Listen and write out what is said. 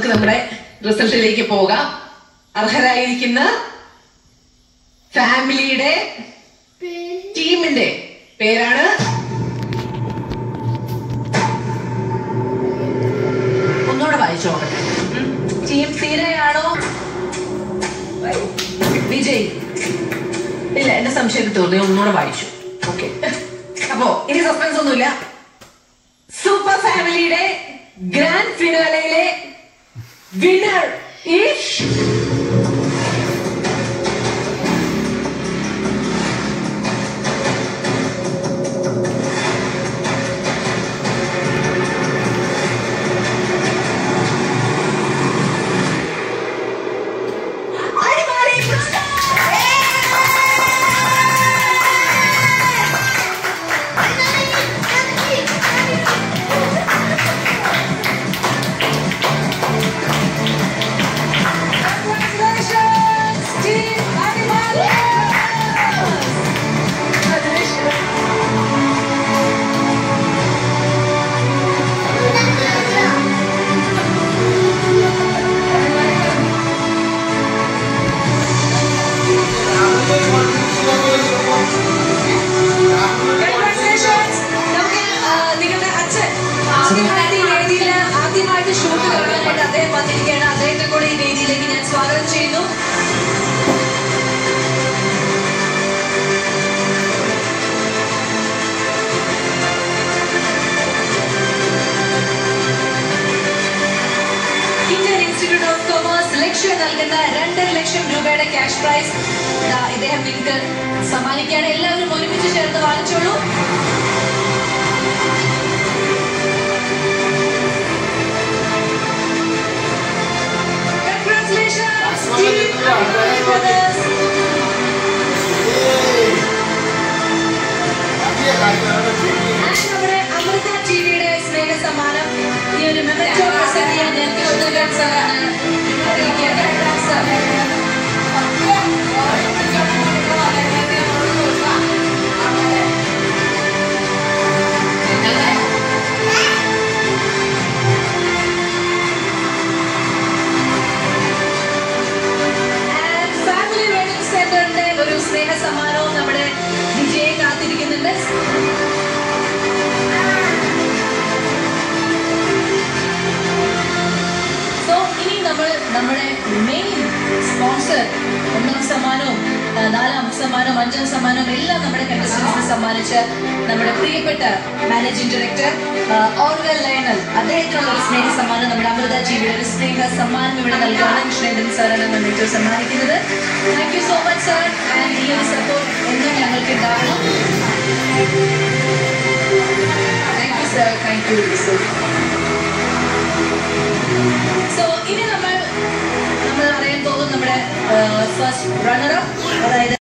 നമുക്ക് നമ്മുടെ റിസൾട്ടിലേക്ക് പോകാം അർഹരായിരിക്കുന്ന ഫാമിലിയുടെ ടീമിന്റെ പേരാണ് ഒന്നുകൂടെ വായിച്ചു നോക്കട്ടെ ഉം. ടീം സീരയാണോ വിജയ് ഇല്ല എന്റെ സംശയത്തിൽ തോന്നി ഒന്നുകൂടെ വായിച്ചു ഓക്കെ അപ്പോ ഇനി സസ്പെൻസ് ഒന്നുമില്ല സൂപ്പർ ഫാമിലിയുടെ ഗ്രാൻഡ് ഫിനാലയിലെ winner Eesh Adimali Congratulations, Team Animal Congratulations. Congratulations. നമുക്ക്, ആ, നിങ്ങളുടെ അച്ഛൻ ആദ്യമായിട്ട് ഈ വേദിയിൽ ആദ്യമായിട്ട് ഷൂട്ട് കാണാനായിട്ട് അദ്ദേഹം വന്നിരിക്കുകയാണ് അദ്ദേഹത്തെ കൂടെ ഈ വേദിയിലേക്ക് ഞാൻ സ്വാഗതം ചെയ്യുന്നു ഇന്ത്യൻ ഇൻസ്റ്റിറ്റ്യൂട്ട് ഓഫ് കൊമേഴ്സ് ലക്ഷ്യം നൽകുന്ന രണ്ടര ലക്ഷം രൂപയുടെ ക്യാഷ് പ്രൈസ് ദാ ഇദ്ദേഹം നിങ്ങൾക്ക് സമ്മാനിക്കുകയാണ് എല്ലാവരും ഒരുമിച്ച് ചേർന്ന് വാങ്ങിച്ചോളൂ Congratulations, Team Animal Brothers. And നമ്മുടെ അമൃത ടിവിയുടെ സ്നേഹ സമ്മാനം ഈ ഒരു മെമ്മറ്റോ പ്രസന്റ് ചെയ്യാൻ ഞങ്ങൾക്ക് കൊടുക്കാൻ സാറാണ് അറിയിക്കുകയാണ് സാർ And ഫാമിലി വെഡിങ് സെന്ററിന്റെ ഒരു സ്നേഹ സമ്മാനവും നമ്മുടെ വിജയെ കാത്തിരിക്കുന്നുണ്ട് സോ ഇനി നമ്മൾ നമ്മുടെ മെയിൻ സ്പോൺസർ ഒന്നാം സമ്മാനവും ആ, നാലാം സമ്മാനവും അഞ്ചാം സമ്മാനവും എല്ലാം നമ്മുടെ കണ്ടസ്റ്റൻസിന് സമ്മാനിച്ച് നമ്മുടെ പ്രിയപ്പെട്ട മാനേജിംഗ് ഡയറക്ടർ ഓർവൽ ലയണൽ അദ്ദേഹത്തിനുള്ള ഒരു സ്നേഹ സമ്മാനം നമ്മുടെ അമൃത ടിവിയുടെ ഒരു സ്നേഹ സമ്മാനം ഇവിടെ നൽകുകയാണ് കൃഷ്ണേന്ദ്രൻ സാറാണ് നമ്മൾ ഏറ്റവും സമ്മാനിക്കുന്നത് thank you so much sir and ഈ ഒരു സപ്പോർട്ട് എന്നും ഞങ്ങൾക്ക് ഉണ്ടാവണം thank you sir thank you so so ഇനി നമ്മൾ നമ്മൾ അറിയാൻ പോകും നമ്മുടെ ഫസ്റ്റ് റണ്ണർ അപ്പ് അതായത്